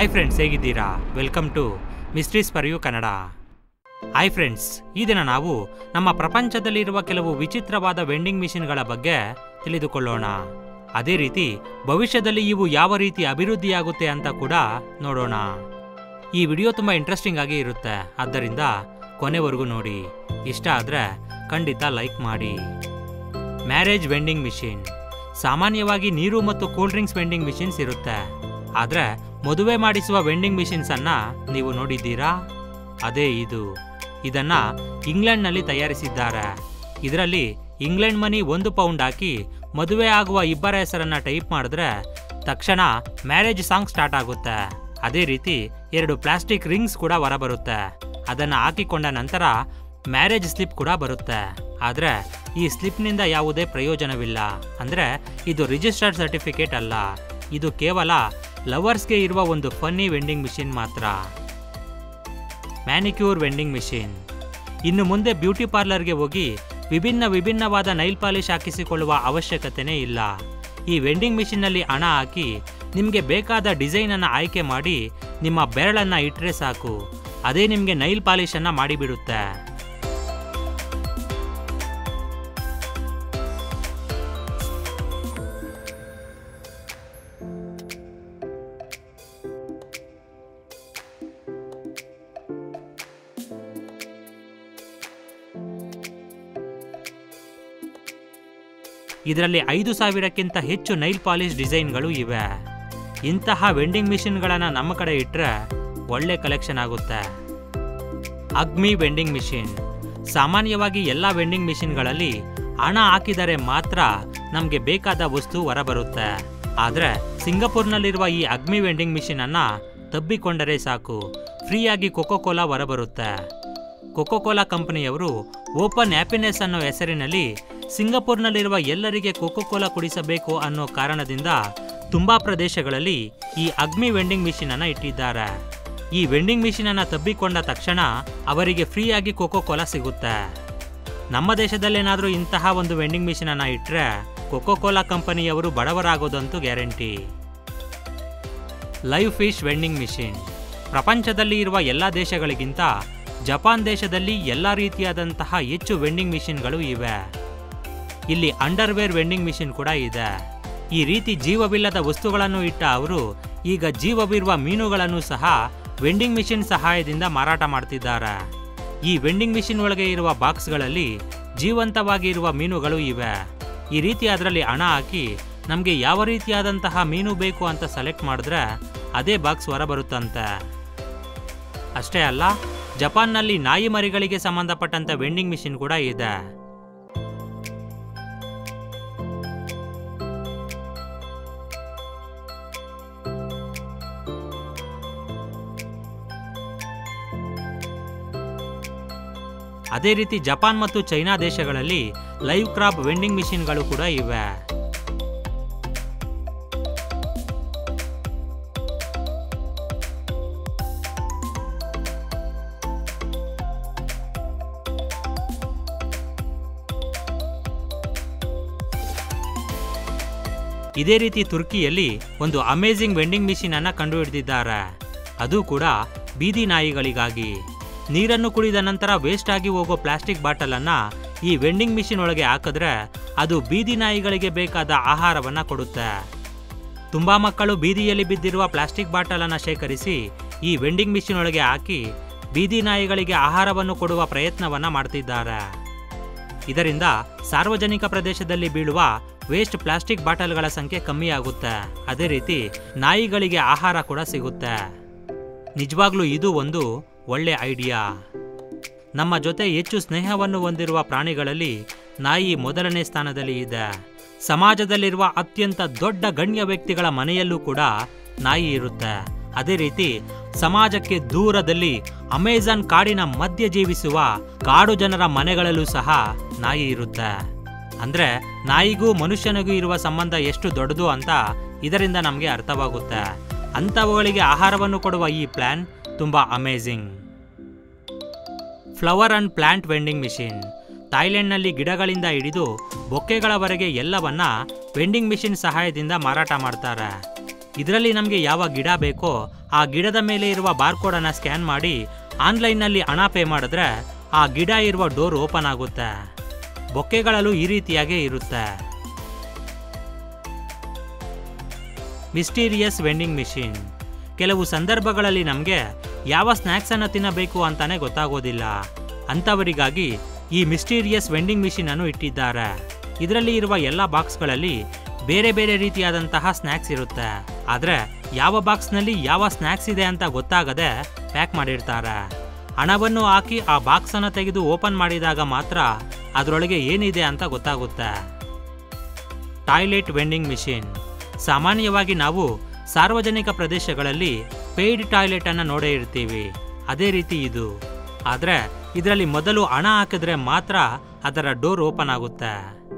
hi friends ಹೇಗಿದ್ದೀರಾ welcome to mysteries for you Kannada hi friends ಈ ದಿನ ನಾವು ನಮ್ಮ ಪ್ರಪಂಚದಲ್ಲಿರುವ ಕೆಲವು ವಿಚಿತ್ರವಾದ ವೆಂಡಿಂಗ್ ಮಿಷಿನ್ಗಳ ಬಗ್ಗೆ ತಿಳಿದುಕೊಳ್ಳೋಣ ಅದೇ ರೀತಿ ಭವಿಷ್ಯದಲ್ಲಿ ಇವು ಯಾವ ರೀತಿ ಅಭಿವೃದ್ಧಿಯಾಗುತ್ತೆ ಅಂತ ಕೂಡ ನೋಡೋಣ ಈ ವಿಡಿಯೋ ತುಂಬ ಇಂಟ್ರೆಸ್ಟಿಂಗ್ ಆಗಿ ಇರುತ್ತೆ ಆದ್ದರಿಂದ ಕೊನೆವರೆಗೂ ನೋಡಿ ಇಷ್ಟ ಆದರೆ ಖಂಡಿತ ಲೈಕ್ ಮಾಡಿ ಮ್ಯಾರೇಜ್ ವೆಂಡಿಂಗ್ ಮಿಷಿನ್ ಸಾಮಾನ್ಯವಾಗಿ ನೀರು ಮತ್ತು ಕೂಲ್ ಡ್ರಿಂಕ್ಸ್ ವೆಂಡಿಂಗ್ ಮಿಷಿನ್ಸ್ ಇರುತ್ತೆ ಆದರೆ ಮದುವೆ ಮಾಡಿಸುವ ವೆಂಡಿಂಗ್ ಮಿಷಿನ್ಸ್ ಅನ್ನ ನೀವು ನೋಡಿದ್ದೀರಾ ಅದೇ ಇದು ಇದನ್ನ ಇಂಗ್ಲೆಂಡ್ನಲ್ಲಿ ತಯಾರಿಸಿದ್ದಾರೆ ಇದರಲ್ಲಿ ಇಂಗ್ಲೆಂಡ್ ಮನಿ ಒಂದು ಪೌಂಡ್ ಹಾಕಿ ಮದುವೆ ಆಗುವ ಇಬ್ಬರ ಹೆಸರನ್ನ ಟೈಪ್ ಮಾಡಿದ್ರೆ ತಕ್ಷಣ ಮ್ಯಾರೇಜ್ ಸಾಂಗ್ ಸ್ಟಾರ್ಟ್ ಆಗುತ್ತೆ ಅದೇ ರೀತಿ ಎರಡು ಪ್ಲಾಸ್ಟಿಕ್ ರಿಂಗ್ಸ್ ಕೂಡ ಹೊರಬರುತ್ತೆ ಅದನ್ನ ಹಾಕಿಕೊಂಡ ನಂತರ ಮ್ಯಾರೇಜ್ ಸ್ಲಿಪ್ ಕೂಡ ಬರುತ್ತೆ ಆದ್ರೆ ಈ ಸ್ಲಿಪ್ನಿಂದ ಯಾವುದೇ ಪ್ರಯೋಜನವಿಲ್ಲ ಅಂದ್ರೆ ಇದು ರಿಜಿಸ್ಟರ್ಡ್ ಸರ್ಟಿಫಿಕೇಟ್ ಅಲ್ಲ ಇದು ಕೇವಲ ಲವರ್ಸ್ಗೆ ಇರುವ ಒಂದು ಫನ್ನಿ ವೆಂಡಿಂಗ್ ಮಿಷಿನ್ ಮಾತ್ರ ಮ್ಯಾನಿಕ್ಯೂರ್ ವೆಂಡಿಂಗ್ ಮಿಷಿನ್ ಇನ್ನು ಮುಂದೆ ಬ್ಯೂಟಿ ಪಾರ್ಲರ್ಗೆ ಹೋಗಿ ವಿಭಿನ್ನ ವಿಭಿನ್ನವಾದ ನೈಲ್ ಪಾಲಿಶ್ ಹಾಕಿಸಿಕೊಳ್ಳುವ ಅವಶ್ಯಕತೆನೇ ಇಲ್ಲ ಈ ವೆಂಡಿಂಗ್ ಮಿಷಿನ್ನಲ್ಲಿ ಹಣ ಹಾಕಿ ನಿಮಗೆ ಬೇಕಾದ ಡಿಸೈನನ್ನು ಆಯ್ಕೆ ಮಾಡಿ ನಿಮ್ಮ ಬೆರಳನ್ನು ಇಟ್ಟರೆ ಸಾಕು ಅದೇ ನಿಮಗೆ ನೈಲ್ ಪಾಲಿಶನ್ನು ಮಾಡಿಬಿಡುತ್ತೆ ಇದರಲ್ಲಿ ಐದು ಸಾವಿರಕ್ಕಿಂತ ಹೆಚ್ಚು ನೈಲ್ ಪಾಲಿಶ್ ಡಿಸೈನ್ಗಳು ಇವೆ ಇಂತಹ ವೆಂಡಿಂಗ್ ಮಿಷಿನ್ಗಳನ್ನು ನಮ್ಮ ಕಡೆ ಇಟ್ಟರೆ ಒಳ್ಳೆ ಕಲೆಕ್ಷನ್ ಆಗುತ್ತೆ ಅಗ್ಮಿ ವೆಂಡಿಂಗ್ ಮಿಷಿನ್ ಸಾಮಾನ್ಯವಾಗಿ ಎಲ್ಲ ವೆಂಡಿಂಗ್ ಮಿಷಿನ್ಗಳಲ್ಲಿ ಹಣ ಹಾಕಿದರೆ ಮಾತ್ರ ನಮಗೆ ಬೇಕಾದ ವಸ್ತು ಹೊರಬರುತ್ತೆ ಆದರೆ ಸಿಂಗಪುರ್ನಲ್ಲಿರುವ ಈ ಅಗ್ಮಿ ವೆಂಡಿಂಗ್ ಮಿಷಿನ್ ಅನ್ನ ತಬ್ಬಿಕೊಂಡರೆ ಸಾಕು ಫ್ರೀಯಾಗಿ ಕೊಕೋ ಕೋಲಾ ಹೊರಬರುತ್ತೆ ಕೊಕೋ ಕೋಲಾ ಕಂಪನಿಯವರು ಓಪನ್ ಹ್ಯಾಪಿನೆಸ್ ಅನ್ನೋ ಹೆಸರಿನಲ್ಲಿ ಸಿಂಗಪುರ್ನಲ್ಲಿರುವ ಎಲ್ಲರಿಗೆ ಕೋಕೋ ಕೋಲಾ ಕುಡಿಸಬೇಕು ಅನ್ನೋ ಕಾರಣದಿಂದ ತುಂಬಾ ಪ್ರದೇಶಗಳಲ್ಲಿ ಈ ಅಗ್ಮಿ ವೆಂಡಿಂಗ್ ಮಿಷಿನ್ ಅನ್ನ ಇಟ್ಟಿದ್ದಾರೆ ಈ ವೆಂಡಿಂಗ್ ಮಿಷಿನ್ ಅನ್ನ ತಬ್ಬಿಕೊಂಡ ತಕ್ಷಣ ಅವರಿಗೆ ಫ್ರೀಯಾಗಿ ಕೋಕೋ ಕೋಲಾ ಸಿಗುತ್ತೆ ನಮ್ಮ ದೇಶದಲ್ಲೇನಾದರೂ ಇಂತಹ ಒಂದು ವೆಂಡಿಂಗ್ ಮಿಷಿನ್ ಅನ್ನ ಇಟ್ಟರೆ ಕೋಕೋ ಕೋಲಾ ಕಂಪನಿಯವರು ಬಡವರಾಗೋದಂತೂ guarantee live fish vending machine ಪ್ರಪಂಚದಲ್ಲಿ ಇರುವ ಎಲ್ಲ ದೇಶಗಳಿಗಿಂತ ಜಪಾನ್ ದೇಶದಲ್ಲಿ ಎಲ್ಲ ರೀತಿಯಾದಂತಹ ಹೆಚ್ಚು ವೆಂಡಿಂಗ್ ಮಿಷಿನ್ಗಳು ಇವೆ ಇಲ್ಲಿ ಅಂಡರ್ವೇರ್ ವೆಂಡಿಂಗ್ ಮಿಷಿನ್ ಕೂಡ ಇದೆ ಈ ರೀತಿ ಜೀವವಿಲ್ಲದ ವಸ್ತುಗಳನ್ನು ಇಟ್ಟ ಅವರು ಈಗ ಜೀವವಿರುವ ಮೀನುಗಳನ್ನು ಸಹ ವೆಂಡಿಂಗ್ ಮಿಷಿನ್ ಸಹಾಯದಿಂದ ಮಾರಾಟ ಮಾಡ್ತಿದ್ದಾರೆ ಈ ವೆಂಡಿಂಗ್ ಮಿಷಿನ್ ಒಳಗೆ ಇರುವ ಬಾಕ್ಸ್ಗಳಲ್ಲಿ ಜೀವಂತವಾಗಿ ಇರುವ ಮೀನುಗಳು ಇವೆ ಈ ರೀತಿ ಅದರಲ್ಲಿ ಹಣ ಹಾಕಿ ನಮಗೆ ಯಾವ ರೀತಿಯಾದಂತಹ ಮೀನು ಬೇಕು ಅಂತ ಸೆಲೆಕ್ಟ್ ಮಾಡಿದ್ರೆ ಅದೇ ಬಾಕ್ಸ್ ಹೊರಬರುತ್ತಂತೆ ಅಷ್ಟೇ ಅಲ್ಲ ಜಪಾನ್ನಲ್ಲಿ ನಾಯಿ ಮರಿಗಳಿಗೆ ಸಂಬಂಧಪಟ್ಟಂತ ವೆಂಡಿಂಗ್ ಮಿಷಿನ್ ಕೂಡ ಇದೆ ಅದೇ ರೀತಿ ಜಪಾನ್ ಮತ್ತು ಚೈನಾ ದೇಶಗಳಲ್ಲಿ ಲೈವ್ ಕ್ರಾಪ್ ವೆಂಡಿಂಗ್ ಮಿಷಿನ್ಗಳು ಕೂಡ ಇವೆ ಇದೇ ರೀತಿ ತುರ್ಕಿಯಲ್ಲಿ ಒಂದು ಅಮೇಜಿಂಗ್ ವೆಂಡಿಂಗ್ ಮಿಷಿನ್ ಅನ್ನ ಕಂಡುಹಿಡಿದಿದ್ದಾರೆ ಅದು ಕೂಡ ಬೀದಿ ನಾಯಿಗಳಿಗಾಗಿ ನೀರನ್ನು ಕುಡಿದ ನಂತರ ವೇಸ್ಟ್ ಆಗಿ ಹೋಗೋ ಪ್ಲಾಸ್ಟಿಕ್ ಬಾಟಲ್ ಅನ್ನ ಈ ವೆಂಡಿಂಗ್ ಮಿಷಿನ್ ಒಳಗೆ ಹಾಕಿದ್ರೆ ಅದು ಬೀದಿ ನಾಯಿಗಳಿಗೆ ಬೇಕಾದ ಆಹಾರವನ್ನ ಕೊಡುತ್ತೆ ತುಂಬಾ ಮಕ್ಕಳು ಬೀದಿಯಲ್ಲಿ ಬಿದ್ದಿರುವ ಪ್ಲಾಸ್ಟಿಕ್ ಬಾಟಲ್ ಅನ್ನ ಶೇಖರಿಸಿ ಈ ವೆಂಡಿಂಗ್ ಮಿಷಿನ್ ಒಳಗೆ ಹಾಕಿ ಬೀದಿ ನಾಯಿಗಳಿಗೆ ಆಹಾರವನ್ನು ಕೊಡುವ ಪ್ರಯತ್ನವನ್ನ ಮಾಡ್ತಿದ್ದಾರೆ ಇದರಿಂದ ಸಾರ್ವಜನಿಕ ಪ್ರದೇಶದಲ್ಲಿ ಬೀಳುವ ವೇಸ್ಟ್ ಪ್ಲಾಸ್ಟಿಕ್ ಬಾಟಲ್ಗಳ ಸಂಖ್ಯೆ ಕಮ್ಮಿಯಾಗುತ್ತೆ ಅದೇ ರೀತಿ ನಾಯಿಗಳಿಗೆ ಆಹಾರ ಕೂಡ ಸಿಗುತ್ತೆ ನಿಜವಾಗ್ಲೂ ಇದು ಒಂದು ಒಳ್ಳೆ ಐಡಿಯಾ ನಮ್ಮ ಜೊತೆ ಹೆಚ್ಚು ಸ್ನೇಹವನ್ನು ಹೊಂದಿರುವ ಪ್ರಾಣಿಗಳಲ್ಲಿ ನಾಯಿ ಮೊದಲನೇ ಸ್ಥಾನದಲ್ಲಿ ಇದೆ ಸಮಾಜದಲ್ಲಿರುವ ಅತ್ಯಂತ ದೊಡ್ಡ ಗಣ್ಯ ವ್ಯಕ್ತಿಗಳ ಮನೆಯಲ್ಲೂ ಕೂಡ ನಾಯಿ ಇರುತ್ತೆ ಅದೇ ರೀತಿ ಸಮಾಜಕ್ಕೆ ದೂರದಲ್ಲಿ ಅಮೆಜಾನ್ ಕಾಡಿನ ಮಧ್ಯೆ ಜೀವಿಸುವ ಕಾಡು ಜನರ ಮನೆಗಳಲ್ಲೂ ಸಹ ನಾಯಿ ಇರುತ್ತೆ ಅಂದ್ರೆ ನಾಯಿಗೂ ಮನುಷ್ಯನಿಗೂ ಇರುವ ಸಂಬಂಧ ಎಷ್ಟು ದೊಡ್ಡದು ಅಂತ ಇದರಿಂದ ನಮಗೆ ಅರ್ಥವಾಗುತ್ತೆ ಅಂಥವುಗಳಿಗೆ ಆಹಾರವನ್ನು ಕೊಡುವ ಈ ಪ್ಲಾನ್ ತುಂಬಾ amazing flower and plant vending machine ಥಾಯ್ಲೆಂಡ್ನಲ್ಲಿ ಗಿಡಗಳಿಂದ ಹಿಡಿದು ಬೊಕ್ಕೆಗಳವರೆಗೆ ಎಲ್ಲವನ್ನ ವೆಂಡಿಂಗ್ ಮಿಷಿನ್ ಸಹಾಯದಿಂದ ಮಾರಾಟ ಮಾಡ್ತಾರೆ ಇದರಲ್ಲಿ ನಮಗೆ ಯಾವ ಗಿಡ ಬೇಕೋ ಆ ಗಿಡದ ಮೇಲೆ ಇರುವ ಬಾರ್ಕೋಡನ್ನು ಸ್ಕ್ಯಾನ್ ಮಾಡಿ ಆನ್ಲೈನ್ನಲ್ಲಿ ಹಣ ಪೇ ಮಾಡಿದ್ರೆ ಆ ಗಿಡ ಇರುವ ಡೋರ್ ಓಪನ್ ಆಗುತ್ತೆ ಬೊಕ್ಕೆಗಳಲ್ಲೂ ಈ ರೀತಿಯಾಗೇ ಇರುತ್ತೆ ಮಿಸ್ಟೀರಿಯಸ್ ವೆಂಡಿಂಗ್ ಮಿಷಿನ್ ಕೆಲವು ಸಂದರ್ಭಗಳಲ್ಲಿ ನಮಗೆ ಯಾವ ಸ್ನ್ಯಾಕ್ಸನ್ನು ತಿನ್ನಬೇಕು ಅಂತಾನೆ ಗೊತ್ತಾಗೋದಿಲ್ಲ ಅಂಥವರಿಗಾಗಿ ಈ ಮಿಸ್ಟೀರಿಯಸ್ ವೆಂಡಿಂಗ್ ಮಿಷಿನ್ ಅನ್ನು ಇಟ್ಟಿದ್ದಾರೆ ಇದರಲ್ಲಿ ಇರುವ ಎಲ್ಲ ಬಾಕ್ಸ್ಗಳಲ್ಲಿ ಬೇರೆ ಬೇರೆ ರೀತಿಯಾದಂತಹ ಸ್ನ್ಯಾಕ್ಸ್ ಇರುತ್ತೆ ಆದರೆ ಯಾವ ಬಾಕ್ಸ್ನಲ್ಲಿ ಯಾವ ಸ್ನ್ಯಾಕ್ಸ್ ಇದೆ ಅಂತ ಗೊತ್ತಾಗದೆ ಪ್ಯಾಕ್ ಮಾಡಿರ್ತಾರೆ ಹಣವನ್ನು ಹಾಕಿ ಆ ಬಾಕ್ಸನ್ನು ತೆಗೆದು ಓಪನ್ ಮಾಡಿದಾಗ ಮಾತ್ರ ಅದರೊಳಗೆ ಏನಿದೆ ಅಂತ ಗೊತ್ತಾಗುತ್ತೆ ಟಾಯ್ಲೆಟ್ ವೆಂಡಿಂಗ್ ಮಿಷಿನ್ ಸಾಮಾನ್ಯವಾಗಿ ನಾವು ಸಾರ್ವಜನಿಕ ಪ್ರದೇಶಗಳಲ್ಲಿ ಪೇಯ್ಡ್ ಟಾಯ್ಲೆಟ್ ಅನ್ನು ನೋಡೇ ಇರ್ತೀವಿ ಅದೇ ರೀತಿ ಇದು ಆದರೆ ಇದರಲ್ಲಿ ಮೊದಲು ಹಣ ಹಾಕಿದ್ರೆ ಮಾತ್ರ ಅದರ ಡೋರ್ ಓಪನ್ ಆಗುತ್ತೆ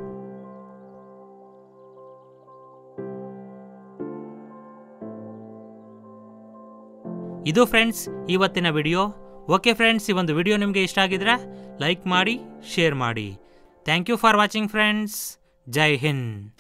ಇದು ಫ್ರೆಂಡ್ಸ್ ಇವತ್ತಿನ ವಿಡಿಯೋ ಓಕೆ ಫ್ರೆಂಡ್ಸ್ ಈ ಒಂದು ವಿಡಿಯೋ ನಿಮಗೆ ಇಷ್ಟ ಆಗಿದ್ರೆ ಲೈಕ್ ಮಾಡಿ ಶೇರ್ ಮಾಡಿ thank you for watching friends Jai Hind